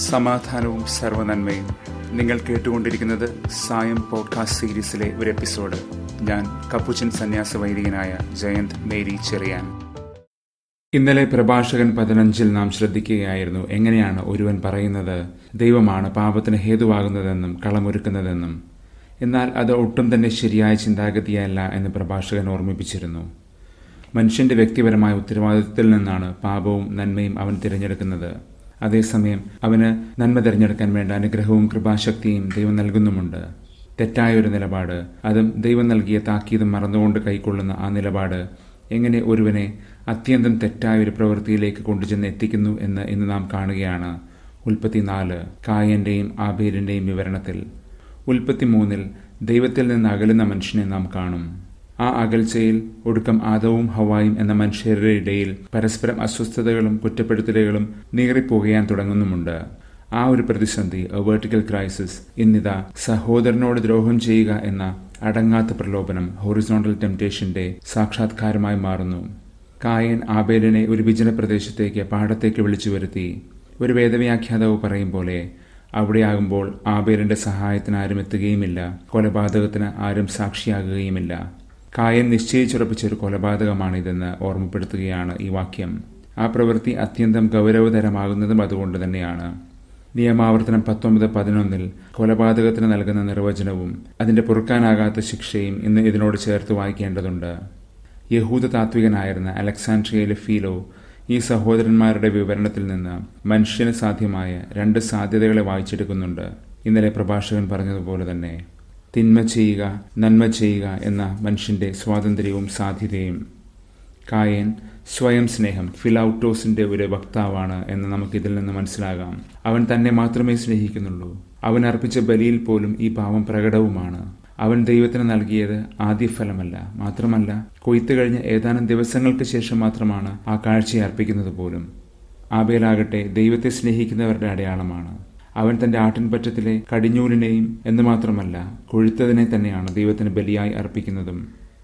സമാധാനവും സർവനന്മയും നിങ്ങൾ കേട്ടുകൊണ്ടിരിക്കുന്നത് സായം പോഡ്കാസ്റ്റ് സീരീസിലെ ഒരു എപ്പിസോഡ് ഞാൻ കപ്പുച്ചൻ സന്യാസ വൈദികനായ ജയന്ത് മേരി ചെറിയാൻ ഇന്നലെ പ്രഭാഷകൻ പതിനഞ്ചിൽ നാം ശ്രദ്ധിക്കുകയായിരുന്നു എങ്ങനെയാണ് ഒരുവൻ പറയുന്നത് ദൈവമാണ് പാപത്തിന് ഹേതുവാകുന്നതെന്നും കളമൊരുക്കുന്നതെന്നും എന്നാൽ അത് ഒട്ടും തന്നെ ശരിയായ ചിന്താഗതിയല്ല എന്ന് പ്രഭാഷകൻ ഓർമ്മിപ്പിച്ചിരുന്നു മനുഷ്യന്റെ വ്യക്തിപരമായ ഉത്തരവാദിത്വത്തിൽ നിന്നാണ് പാപവും നന്മയും അവൻ തിരഞ്ഞെടുക്കുന്നത് അതേസമയം അവന് നന്മ തിരഞ്ഞെടുക്കാൻ വേണ്ട അനുഗ്രഹവും കൃപാശക്തിയും ദൈവം നൽകുന്നുമുണ്ട് തെറ്റായ ഒരു നിലപാട് അതും ദൈവം നൽകിയ താക്കീതും മറന്നുകൊണ്ട് കൈക്കൊള്ളുന്ന ആ നിലപാട് എങ്ങനെ ഒരുവനെ അത്യന്തം തെറ്റായ ഒരു പ്രവൃത്തിയിലേക്ക് കൊണ്ടുചെന്ന് എത്തിക്കുന്നു എന്ന് ഇന്ന് നാം കാണുകയാണ് ഉൽപ്പത്തി നാല് കായന്റെയും ആബേലിന്റെയും വിവരണത്തിൽ ഉൽപ്പത്തി മൂന്നിൽ ദൈവത്തിൽ നിന്ന് അകലുന്ന മനുഷ്യനെ നാം കാണും ആ അകൽച്ചയിൽ ഒടുക്കം ആദവും ഹവായും എന്ന മനുഷ്യരുടെ ഇടയിൽ പരസ്പരം അസ്വസ്ഥതകളും കുറ്റപ്പെടുത്തലുകളും നീറിപ്പോകയാൻ തുടങ്ങുന്നുമുണ്ട് ആ ഒരു പ്രതിസന്ധി എ വേർട്ടിക്കൽ ക്രൈസിസ് ഇന്നിതാ സഹോദരനോട് ദ്രോഹം ചെയ്യുക എന്ന അടങ്ങാത്ത പ്രലോഭനം ഹൊറിസോണ്ടൽ ടെംപ്റ്റേഷന്റെ സാക്ഷാത്കാരമായി മാറുന്നു കായൻ ആബേലിനെ ഒരു വിജന പ്രദേശത്തേക്ക് പാടത്തേക്ക് വിളിച്ചു വരുത്തി ഒരു വേദവ്യാഖ്യാതാവ് പറയും പോലെ അവിടെയാകുമ്പോൾ ആബേലിന്റെ സഹായത്തിന് ആരും എത്തുകയുമില്ല കൊലപാതകത്തിന് ആരും സാക്ഷിയാകുകയുമില്ല കായൻ നിശ്ചയിച്ചുറപ്പിച്ച ഒരു കൊലപാതകമാണിതെന്ന് ഓർമ്മപ്പെടുത്തുകയാണ് ഈ വാക്യം ആ പ്രവൃത്തി അത്യന്തം ഗൗരവതരമാകുന്നതും അതുകൊണ്ട് തന്നെയാണ് നിയമാവർത്തനം പത്തൊമ്പത് പതിനൊന്നിൽ കൊലപാതകത്തിന് നൽകുന്ന നിർവചനവും അതിന്റെ പൊറുക്കാനാകാത്ത ശിക്ഷയും ഇന്ന് ഇതിനോട് ചേർത്ത് വായിക്കേണ്ടതുണ്ട് യഹൂദ താത്വികനായിരുന്ന അലക്സാൻഡ്രിയയിലെ ഫീലോ ഈ സഹോദരന്മാരുടെ വിവരണത്തിൽ നിന്ന് മനുഷ്യന് സാധ്യമായ രണ്ട് സാധ്യതകളെ വായിച്ചെടുക്കുന്നുണ്ട് ഇന്നലെ പ്രഭാഷകൻ പറഞ്ഞതുപോലെ തന്നെ തിന്മ ചെയ്യുക നന്മ ചെയ്യുക എന്ന മനുഷ്യന്റെ സ്വാതന്ത്ര്യവും സാധ്യതയും കായൻ സ്വയം സ്നേഹം ഫിലൌട്ടോസിന്റെ ഒരു വക്താവാണ് എന്ന് നമുക്കിതിൽ നിന്ന് മനസ്സിലാകാം അവൻ തന്നെ മാത്രമേ സ്നേഹിക്കുന്നുള്ളൂ അവൻ അർപ്പിച്ച ബലിയിൽ പോലും ഈ പാവം പ്രകടവുമാണ് അവൻ ദൈവത്തിന് നൽകിയത് ആദ്യഫലമല്ല മാത്രമല്ല കൊയ്ത്തു കഴിഞ്ഞ ഏതാനും ദിവസങ്ങൾക്ക് ശേഷം മാത്രമാണ് ആ കാഴ്ചയെ അർപ്പിക്കുന്നത് പോലും ആബേലാകട്ടെ ദൈവത്തെ സ്നേഹിക്കുന്നവരുടെ അടയാളമാണ് അവൻ തന്റെ ആട്ടിൻപറ്റത്തിലെ കടിഞ്ഞൂലിനെയും എന്ന് മാത്രമല്ല കൊഴുത്തതിനെ തന്നെയാണ് ദൈവത്തിന് ബലിയായി അർപ്പിക്കുന്നതും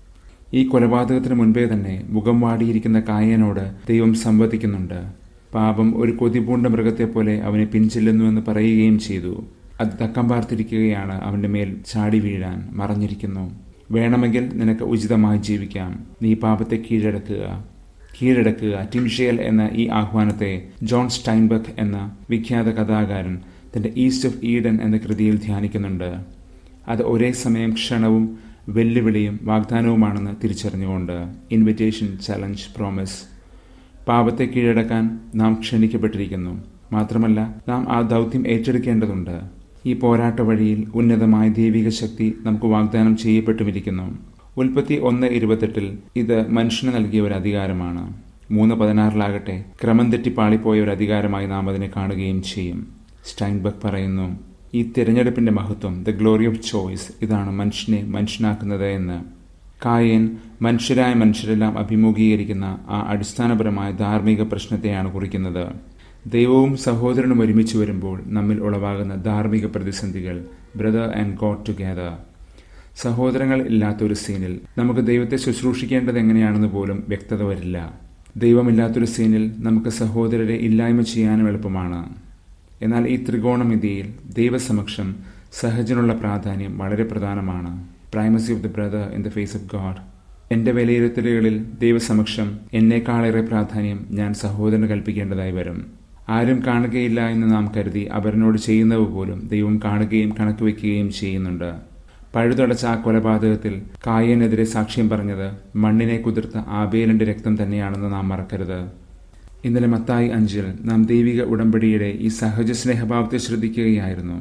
ഈ കൊലപാതകത്തിന് മുൻപേ തന്നെ മുഖം വാടിയിരിക്കുന്ന കായനോട് ദൈവം സംവദിക്കുന്നുണ്ട് പാപം ഒരു കൊതിപൂണ്ട മൃഗത്തെ പോലെ അവനെ പിൻചെല്ലുന്നുവെന്ന് പറയുകയും ചെയ്തു അത് തക്കം പാർത്തിരിക്കുകയാണ് അവന്റെ മേൽ ചാടി വീഴാൻ മറഞ്ഞിരിക്കുന്നു വേണമെങ്കിൽ നിനക്ക് ഉചിതമായി ജീവിക്കാം നീ പാപത്തെ കീഴടക്കുക കീഴടക്കുക ടിംഷേൽ എന്ന ഈ ആഹ്വാനത്തെ ജോൺ സ്റ്റൈൻബർഗ് എന്ന വിഖ്യാത കഥാകാരൻ തന്റെ ഈസ്റ്റ് ഓഫ് ഈഡൻ എന്ന കൃതിയിൽ ധ്യാനിക്കുന്നുണ്ട് അത് ഒരേ സമയം ക്ഷണവും വെല്ലുവിളിയും വാഗ്ദാനവുമാണെന്ന് തിരിച്ചറിഞ്ഞുകൊണ്ട് ഇൻവിറ്റേഷൻ ചലഞ്ച് പ്രോമിസ് പാപത്തെ കീഴടക്കാൻ നാം ക്ഷണിക്കപ്പെട്ടിരിക്കുന്നു മാത്രമല്ല നാം ആ ദൗത്യം ഏറ്റെടുക്കേണ്ടതുണ്ട് ഈ പോരാട്ട വഴിയിൽ ഉന്നതമായ ദൈവിക ശക്തി നമുക്ക് വാഗ്ദാനം ചെയ്യപ്പെട്ടുമിരിക്കുന്നു ഉൽപ്പത്തി ഒന്ന് ഇരുപത്തെട്ടിൽ ഇത് മനുഷ്യന് നൽകിയ ഒരു അധികാരമാണ് മൂന്ന് പതിനാറിലാകട്ടെ ക്രമം തെറ്റി പാളിപ്പോയ ഒരു അധികാരമായി നാം അതിനെ കാണുകയും ചെയ്യും സ്റ്റൈൻബർഗ് പറയുന്നു ഈ തിരഞ്ഞെടുപ്പിന്റെ മഹത്വം ദ ഗ്ലോറി ഓഫ് ചോയ്സ് ഇതാണ് മനുഷ്യനെ മനുഷ്യനാക്കുന്നത് എന്ന് കായൻ മനുഷ്യരായ മനുഷ്യരെല്ലാം അഭിമുഖീകരിക്കുന്ന ആ അടിസ്ഥാനപരമായ ധാർമ്മിക പ്രശ്നത്തെയാണ് കുറിക്കുന്നത് ദൈവവും സഹോദരനും ഒരുമിച്ച് വരുമ്പോൾ നമ്മിൽ ഉളവാകുന്ന ധാർമ്മിക പ്രതിസന്ധികൾ ബ്രദർ ആൻഡ് ഗോഡ് ടുഗെദർ സഹോദരങ്ങൾ ഇല്ലാത്ത ഒരു സീനിൽ നമുക്ക് ദൈവത്തെ ശുശ്രൂഷിക്കേണ്ടത് എങ്ങനെയാണെന്ന് പോലും വ്യക്തത വരില്ല ദൈവമില്ലാത്തൊരു സീനിൽ നമുക്ക് സഹോദരരെ ഇല്ലായ്മ ചെയ്യാനും എളുപ്പമാണ് എന്നാൽ ഈ ത്രികോണമിതിയിൽ ദൈവസമക്ഷം സഹജനുള്ള പ്രാധാന്യം വളരെ പ്രധാനമാണ് primacy of the brother in the face of God എന്റെ വിലയിരുത്തലുകളിൽ ദൈവസമക്ഷം എന്നേക്കാളേറെ പ്രാധാന്യം ഞാൻ സഹോദരന് കൽപ്പിക്കേണ്ടതായി വരും ആരും കാണുകയില്ല എന്ന് നാം കരുതി അവരനോട് ചെയ്യുന്നവ പോലും ദൈവം കാണുകയും കണക്ക് വയ്ക്കുകയും ചെയ്യുന്നുണ്ട് പഴുതടച്ച ആ കൊലപാതകത്തിൽ കായനെതിരെ സാക്ഷ്യം പറഞ്ഞത് മണ്ണിനെ കുതിർത്ത ആബേലിന്റെ രക്തം തന്നെയാണെന്ന് നാം മറക്കരുത് ഇന്നലെ മത്തായി അഞ്ചിൽ നാം ദൈവിക ഉടമ്പടിയുടെ ഈ സഹജ സ്നേഹഭാവത്തെ ശ്രദ്ധിക്കുകയായിരുന്നു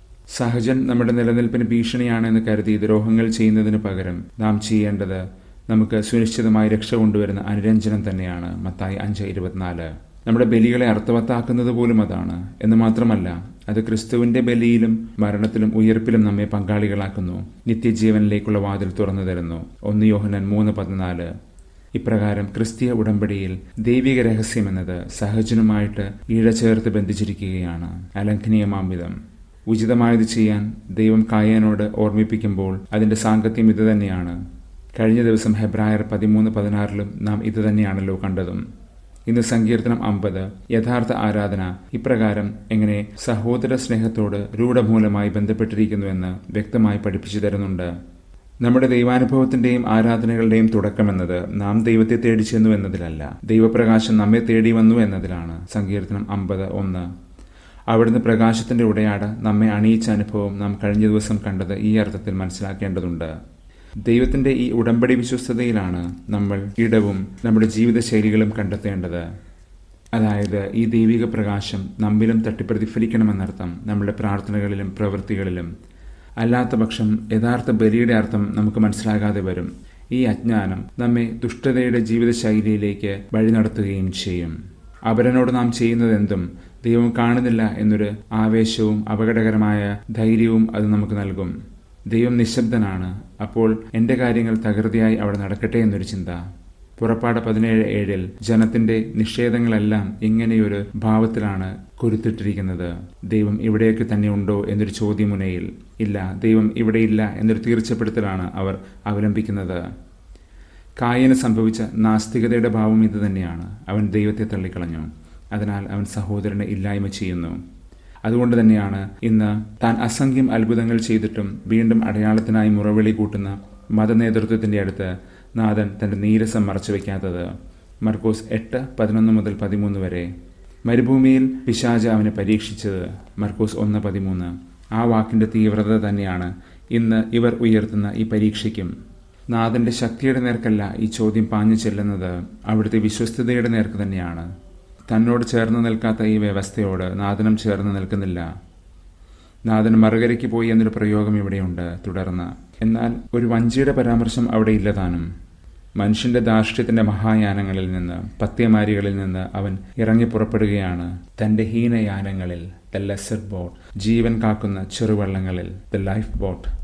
സഹജൻ നമ്മുടെ നിലനിൽപ്പിന് ഭീഷണിയാണെന്ന് കരുതി ദ്രോഹങ്ങൾ ചെയ്യുന്നതിന് പകരം നാം ചെയ്യേണ്ടത് നമുക്ക് സുനിശ്ചിതമായി രക്ഷ കൊണ്ടുവരുന്ന അനുരഞ്ജനം തന്നെയാണ് മത്തായി അഞ്ച് ഇരുപത്തിനാല് നമ്മുടെ ബലികളെ അർത്ഥവത്താക്കുന്നത് പോലും അതാണ് എന്ന് മാത്രമല്ല അത് ക്രിസ്തുവിന്റെ ബലിയിലും മരണത്തിലും ഉയർപ്പിലും നമ്മെ പങ്കാളികളാക്കുന്നു നിത്യജീവനിലേക്കുള്ള വാതിൽ തുറന്നു തരുന്നു ഒന്ന് യോഹനൻ മൂന്ന് പതിനാല് ഇപ്രകാരം ക്രിസ്തീയ ഉടമ്പടിയിൽ ദൈവിക രഹസ്യം എന്നത് സഹജനുമായിട്ട് ഇഴചേർത്ത് ബന്ധിച്ചിരിക്കുകയാണ് അലംഘനീയമാംവിധം ഉചിതമായത് ചെയ്യാൻ ദൈവം കായനോട് ഓർമ്മിപ്പിക്കുമ്പോൾ അതിന്റെ സാങ്കത്യം ഇതുതന്നെയാണ് കഴിഞ്ഞ ദിവസം ഹെബ്രായർ പതിമൂന്ന് പതിനാറിലും നാം ഇതുതന്നെയാണല്ലോ കണ്ടതും ഇന്ന് സങ്കീർത്തനം അമ്പത് യഥാർത്ഥ ആരാധന ഇപ്രകാരം എങ്ങനെ സഹോദര സ്നേഹത്തോട് രൂഢമൂലമായി ബന്ധപ്പെട്ടിരിക്കുന്നുവെന്ന് വ്യക്തമായി പഠിപ്പിച്ചു തരുന്നുണ്ട് നമ്മുടെ ദൈവാനുഭവത്തിന്റെയും ആരാധനകളുടെയും തുടക്കമെന്നത് നാം ദൈവത്തെ തേടി ചെന്നു എന്നതിലല്ല ദൈവപ്രകാശം നമ്മെ തേടി വന്നു എന്നതിലാണ് സങ്കീർത്തനം അമ്പത് ഒന്ന് അവിടുന്ന് പ്രകാശത്തിന്റെ ഉടയാട് നമ്മെ അണിയിച്ച അനുഭവം നാം കഴിഞ്ഞ ദിവസം കണ്ടത് ഈ അർത്ഥത്തിൽ മനസ്സിലാക്കേണ്ടതുണ്ട് ദൈവത്തിന്റെ ഈ ഉടമ്പടി വിശ്വസ്തതയിലാണ് നമ്മൾ ഇടവും നമ്മുടെ ജീവിതശൈലികളും കണ്ടെത്തേണ്ടത് അതായത് ഈ ദൈവിക പ്രകാശം നമ്മിലും തട്ടിപ്രതിഫലിക്കണമെന്നർത്ഥം നമ്മുടെ പ്രാർത്ഥനകളിലും പ്രവൃത്തികളിലും അല്ലാത്ത പക്ഷം യഥാർത്ഥ ബലിയുടെ അർത്ഥം നമുക്ക് മനസ്സിലാകാതെ വരും ഈ അജ്ഞാനം നമ്മെ ദുഷ്ടതയുടെ ജീവിതശൈലിയിലേക്ക് വഴി നടത്തുകയും ചെയ്യും അപരനോട് നാം ചെയ്യുന്നതെന്തും ദൈവം കാണുന്നില്ല എന്നൊരു ആവേശവും അപകടകരമായ ധൈര്യവും അത് നമുക്ക് നൽകും ദൈവം നിശബ്ദനാണ് അപ്പോൾ എന്റെ കാര്യങ്ങൾ തകൃതിയായി അവിടെ നടക്കട്ടെ എന്നൊരു ചിന്ത പുറപ്പാട് പതിനേഴ് ഏഴിൽ ജനത്തിന്റെ നിഷേധങ്ങളെല്ലാം ഇങ്ങനെയൊരു ഭാവത്തിലാണ് കുരുത്തിട്ടിരിക്കുന്നത് ദൈവം ഇവിടെയൊക്കെ തന്നെ ഉണ്ടോ എന്നൊരു ചോദ്യമുനയിൽ ഇല്ല ദൈവം ഇവിടെയില്ല എന്നൊരു തീർച്ചപ്പെടുത്തലാണ് അവർ അവലംബിക്കുന്നത് കായന് സംഭവിച്ച നാസ്തികതയുടെ ഭാവം ഇത് തന്നെയാണ് അവൻ ദൈവത്തെ തള്ളിക്കളഞ്ഞു അതിനാൽ അവൻ സഹോദരനെ ഇല്ലായ്മ ചെയ്യുന്നു അതുകൊണ്ട് തന്നെയാണ് ഇന്ന് താൻ അസംഖ്യം അത്ഭുതങ്ങൾ ചെയ്തിട്ടും വീണ്ടും അടയാളത്തിനായി മുറവിളി കൂട്ടുന്ന മതനേതൃത്വത്തിന്റെ അടുത്ത് നാഥൻ തന്റെ നീരസം മറച്ചു വയ്ക്കാത്തത് മർക്കോസ് എട്ട് പതിനൊന്ന് മുതൽ പതിമൂന്ന് വരെ മരുഭൂമിയിൽ പിശാജ അവനെ പരീക്ഷിച്ചത് മർക്കോസ് ഒന്ന് പതിമൂന്ന് ആ വാക്കിന്റെ തീവ്രത തന്നെയാണ് ഇന്ന് ഇവർ ഉയർത്തുന്ന ഈ പരീക്ഷയ്ക്കും നാഥന്റെ ശക്തിയുടെ നേർക്കല്ല ഈ ചോദ്യം പാഞ്ഞു ചെല്ലുന്നത് അവിടുത്തെ വിശ്വസ്തതയുടെ നേർക്ക് തന്നെയാണ് തന്നോട് ചേർന്ന് നിൽക്കാത്ത ഈ വ്യവസ്ഥയോട് നാഥനം ചേർന്ന് നിൽക്കുന്നില്ല നാഥൻ മറുകരയ്ക്ക് പോയി എന്നൊരു പ്രയോഗം ഇവിടെയുണ്ട് തുടർന്ന് എന്നാൽ ഒരു വഞ്ചിയുടെ പരാമർശം അവിടെ ഇല്ലതാനും മനുഷ്യന്റെ ധാർഷ്ട്യത്തിന്റെ മഹായാനങ്ങളിൽ നിന്ന് പത്യമാരികളിൽ നിന്ന് അവൻ ഇറങ്ങി പുറപ്പെടുകയാണ് തന്റെ ഹീനയാനങ്ങളിൽ ദ ലെസർ ബോട്ട് ജീവൻ കാക്കുന്ന ചെറുവള്ളങ്ങളിൽ ദ ലൈഫ് ബോട്ട്